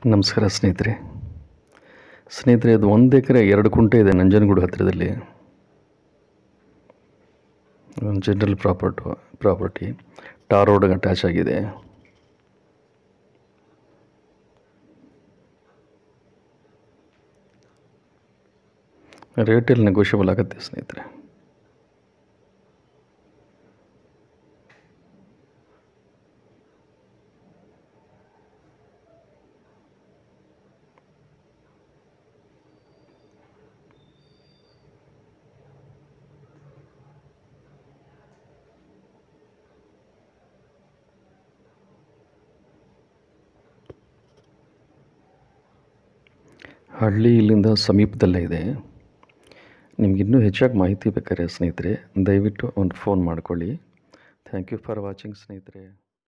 ನಮಸ್ಕಾರ ಸ್ನೇಹಿತರೆ ಸ್ನೇಹಿತರೆ ಅದು ಒಂದು ಎಕರೆ ಎರಡು ಕುಂಟೆ ಇದೆ ನಂಜನಗೂಡು ಹತ್ತಿರದಲ್ಲಿ ಒಂದು ಜನರಲ್ ಪ್ರಾಪರ್ಟು ಪ್ರಾಪರ್ಟಿ ಟಾರ್ ರೋಡ್ಗೆ ಅಟ್ಯಾಚ್ ಆಗಿದೆ ರೇಟಲ್ಲಿ ನೆಗೋಷಿಯಬಲ್ ಆಗುತ್ತೆ ಸ್ನೇಹಿತರೆ ಹಳ್ಳಿ ಇಲ್ಲಿಂದ ಸಮೀಪದಲ್ಲೇ ಇದೆ ನಿಮ್ಗೆ ಇನ್ನೂ ಹೆಚ್ಚಾಗಿ ಮಾಹಿತಿ ಬೇಕಾದ್ರೆ ಸ್ನೇಹಿತರೆ ದಯವಿಟ್ಟು ಒಂದು ಫೋನ್ ಮಾಡ್ಕೊಳ್ಳಿ ಥ್ಯಾಂಕ್ ಯು ಫಾರ್ ವಾಚಿಂಗ್ ಸ್ನೇಹಿತರೆ